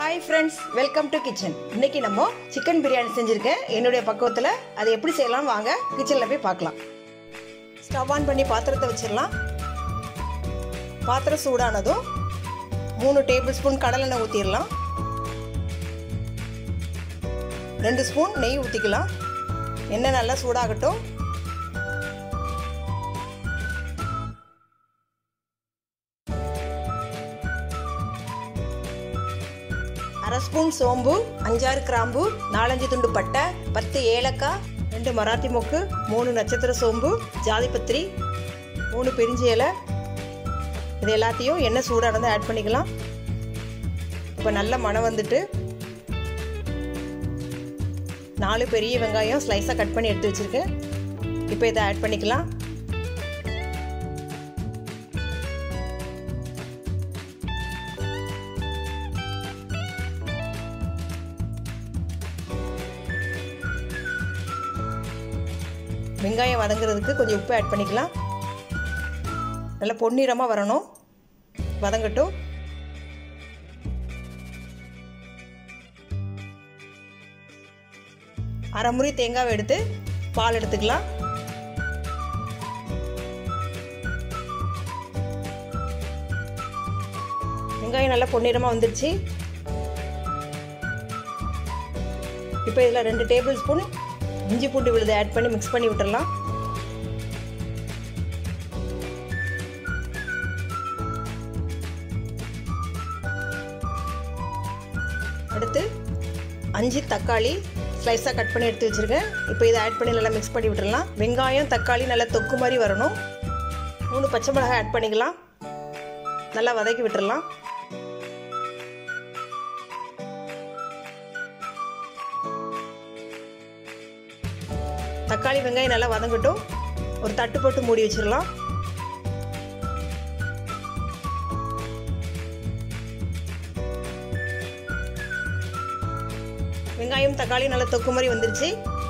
hi friends welcome to kitchen இன்னைக்கு நம்ம chicken biryani செஞ்சுருக்கேன் என்னுடைய பக்குவத்தில் அதை எப்படி செய்யலாம் வாங்க கிச்சனில் போய் பார்க்கலாம் ஸ்டவ் ஆன் பண்ணி பாத்திரத்தை வச்சிடலாம் பாத்திரம் சூடானதும் மூணு டேபிள் ஸ்பூன் கடலெண்ணெய் ஊற்றிடலாம் ரெண்டு ஸ்பூன் நெய் ஊற்றிக்கலாம் எண்ணெய் நல்லா சூடாகட்டும் அரை ஸ்பூன் சோம்பு அஞ்சாறு கிராம்பு நாலஞ்சு துண்டு பட்டை பத்து ஏலக்காய் ரெண்டு மராத்தி மொக்கு மூணு நட்சத்திர சோம்பு ஜாதிபத்திரி மூணு பெரிஞ்சி இலை இது எல்லாத்தையும் எண்ணெய் சூடானதை ஆட் பண்ணிக்கலாம் இப்போ நல்ல மனம் வந்துட்டு நாலு பெரிய வெங்காயம் ஸ்லைஸாக கட் பண்ணி எடுத்து வச்சுருக்கேன் இப்போ இதை ஆட் பண்ணிக்கலாம் வெங்காயம் வதங்குறதுக்கு கொஞ்சம் உப்பு ஆட் பண்ணிக்கலாம் நல்லா பொன்னிறமாக வரணும் வதங்கட்டும் அரை முறி தேங்காவை எடுத்து பால் எடுத்துக்கலாம் வெங்காயம் நல்லா பொன்னிறமாக வந்துடுச்சு இப்போ இதில் ரெண்டு டேபிள் ஸ்பூன் இஞ்சி பூண்டு விழுது ஆட் பண்ணி மிக்ஸ் பண்ணி விட்டுடலாம் அடுத்து அஞ்சு தக்காளி ஸ்லைஸாக கட் பண்ணி எடுத்து வச்சுருக்கேன் இப்போ இதை ஆட் பண்ணி நல்லா மிக்ஸ் பண்ணி விட்டுடலாம் வெங்காயம் தக்காளி நல்லா தொக்கு மாதிரி வரணும் மூணு பச்சை மிளகாய் ஆட் பண்ணிக்கலாம் நல்லா வதக்கி விட்டுடலாம் தக்காளி வெங்காயம் நல்லா வதங்கட்டும் ஒரு தட்டு போட்டு மூடி வச்சிடலாம் வெங்காயம் தக்காளி நல்லா தொக்கு மாதிரி வந்துருச்சு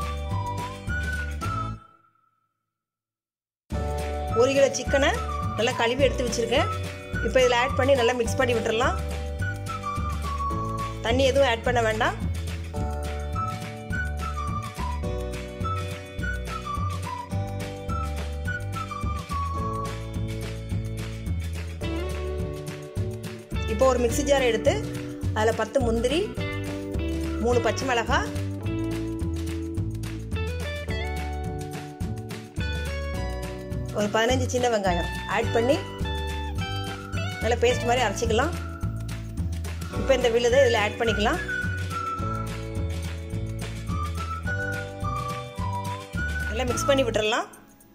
ஒரு கிலோ சிக்கனை நல்லா கழுவி எடுத்து வச்சிருக்கேன் இப்போ இதில் ஆட் பண்ணி நல்லா மிக்ஸ் பண்ணி விட்டுறலாம் தண்ணி எதுவும் ஆட் பண்ண வேண்டாம் இப்போ ஒரு மிக்சி ஜார் எடுத்து அதில் பத்து முந்திரி மூணு பச்சை மிளகாய் ஒரு பதினஞ்சு சின்ன வெங்காயம் ஆட் பண்ணி நல்லா பேஸ்ட் மாதிரி அரைச்சிக்கலாம் இப்போ இந்த விழுதை இதில் ஆட் பண்ணிக்கலாம் நல்லா மிக்ஸ் பண்ணி விட்டுறலாம்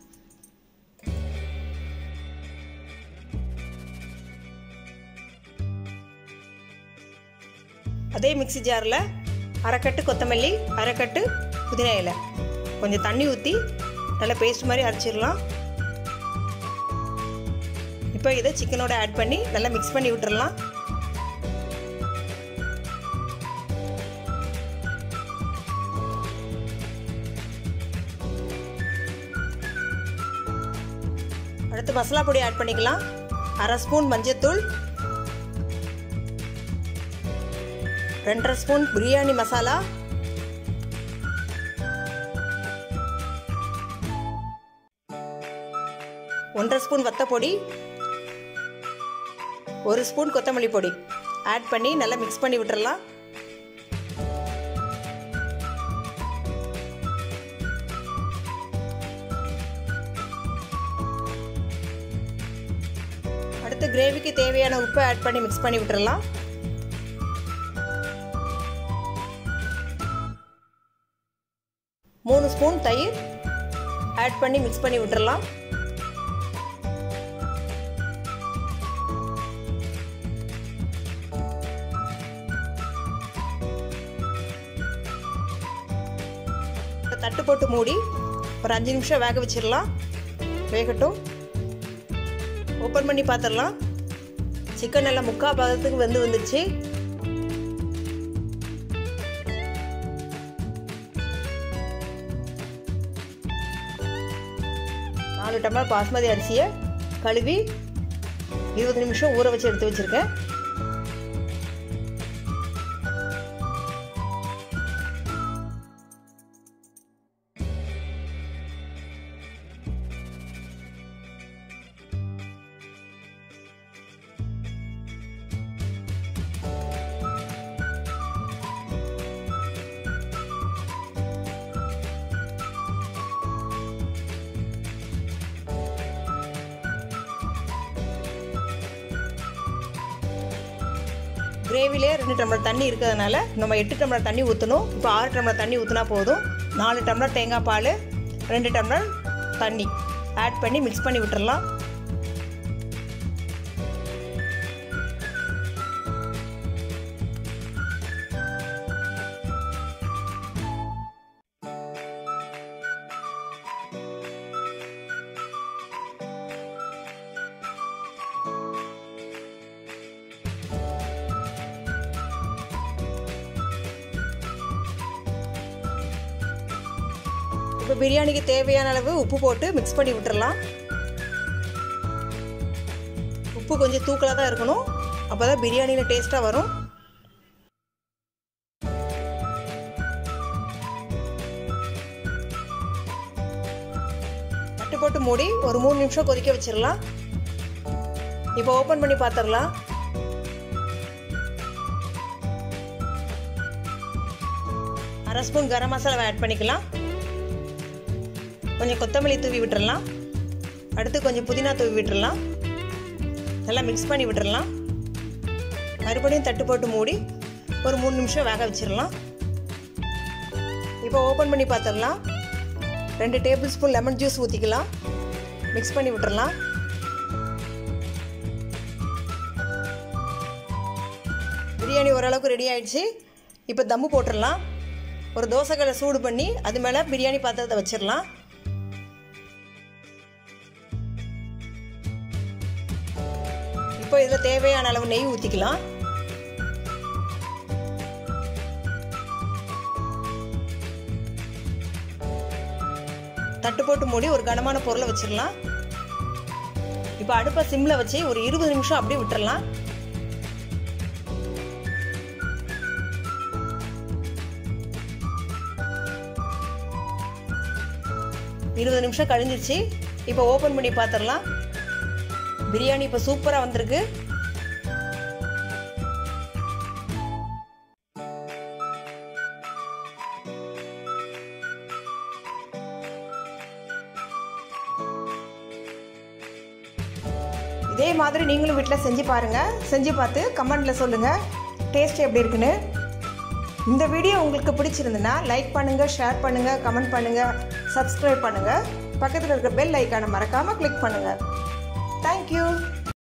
அதே மிக்சி ஜாரில் அரைக்கட்டு கொத்தமல்லி அரைக்கட்டு புதினா இலை கொஞ்சம் தண்ணி ஊற்றி நல்லா பேஸ்ட் மாதிரி அரைச்சிடலாம் இப்போ இதை சிக்கனோட ஆட் பண்ணி நல்லா மிக்ஸ் பண்ணி விட்டுறலாம் அடுத்து மசாலா பொடி ஆட் பண்ணிக்கலாம் அரை ஸ்பூன் மஞ்சத்தூள் ரெண்டரை ஸ்பூன் பிரியாணி மசாலா ஒன்றரை ஸ்பூன் வத்தப்பொடி ஒரு ஸ்பூன் கொத்தமல்லி பொடி ஆட் பண்ணி நல்லா மிக்ஸ் பண்ணி விட்டுறலாம் அடுத்து கிரேவிக்கு தேவையான உப்பு ஆட் பண்ணி மிக்ஸ் பண்ணி விட்டுறலாம் மூணு ஸ்பூன் தயிர் ஆட் பண்ணி மிக்ஸ் பண்ணி விட்டுறலாம் தட்டு போட்டு மூடி ஒரு அஞ்சு நிமிஷம் வேக வச்சிடலாம் வேகட்டும் ஓப்பன் பண்ணி பார்த்துடலாம் சிக்கன் நல்லா முக்கால் பாகத்துக்கு வெந்து வந்துடுச்சு நாலு டம்ளர் பாஸ்மதி அரிசியை கழுவி இருபது நிமிஷம் ஊற வச்சு எடுத்து வச்சுருக்கேன் கிரேவிலே ரெண்டு டம்ளர் தண்ணி இருக்கிறதுனால நம்ம எட்டு டம்ளர் தண்ணி ஊற்றணும் இப்போ ஆறு டம்ளர் தண்ணி ஊற்றினா போதும் நாலு டம்ளர் தேங்காய் பால் ரெண்டு டம்ளர் தண்ணி ஆட் பண்ணி மிக்ஸ் பண்ணி விட்டுறலாம் இப்போ பிரியாணிக்கு தேவையான அளவு உப்பு போட்டு மிக்ஸ் பண்ணி விட்டுறலாம் உப்பு கொஞ்சம் தூக்கலாக தான் இருக்கணும் அப்போ தான் பிரியாணியில் டேஸ்ட்டாக வரும் தட்டு போட்டு மூடி ஒரு மூணு நிமிஷம் கொதிக்க வச்சிடலாம் இப்போ ஓப்பன் பண்ணி பார்த்துடலாம் அரை ஸ்பூன் கரம் மசாலாவை ஆட் பண்ணிக்கலாம் கொஞ்சம் கொத்தமல்லி தூவி விட்டுறலாம் அடுத்து கொஞ்சம் புதினா தூவி விட்டுறலாம் நல்லா மிக்ஸ் பண்ணி விட்டுறலாம் மறுபடியும் தட்டு போட்டு மூடி ஒரு மூணு நிமிஷம் வேக வச்சிடலாம் இப்போ ஓப்பன் பண்ணி பார்த்துடலாம் ரெண்டு டேபிள் ஸ்பூன் லெமன் ஜூஸ் ஊற்றிக்கலாம் மிக்ஸ் பண்ணி விட்டுறலாம் பிரியாணி ஓரளவுக்கு ரெடி ஆயிடுச்சு இப்போ தம்மு போட்டுடலாம் ஒரு தோசைக்கல்லை சூடு பண்ணி அது மேலே பிரியாணி பாத்திரத்தை வச்சிடலாம் இப்போ இதில் தேவையான அளவு நெய் ஊற்றிக்கலாம் தட்டு போட்டு மூடி ஒரு கனமான பொருளை வச்சிடலாம் இப்போ அடுப்பை சிம்மில் வச்சு ஒரு இருபது நிமிஷம் அப்படியே விட்டுறலாம் இருபது நிமிஷம் கழிஞ்சிருச்சு இப்போ ஓப்பன் பண்ணி பார்த்துடலாம் பிரியாணி இப்போ சூப்பராக வந்திருக்கு இதே மாதிரி நீங்களும் வீட்டில் செஞ்சு பாருங்கள் செஞ்சு பார்த்து கமெண்டில் சொல்லுங்கள் டேஸ்ட் எப்படி இருக்குன்னு இந்த வீடியோ உங்களுக்கு பிடிச்சிருந்துன்னா லைக் பண்ணுங்கள் ஷேர் பண்ணுங்கள் கமெண்ட் பண்ணுங்கள் சப்ஸ்கிரைப் பண்ணுங்கள் பக்கத்தில் இருக்க பெல் ஐக்கானை மறக்காமல் கிளிக் பண்ணுங்கள் தேங்க்யூ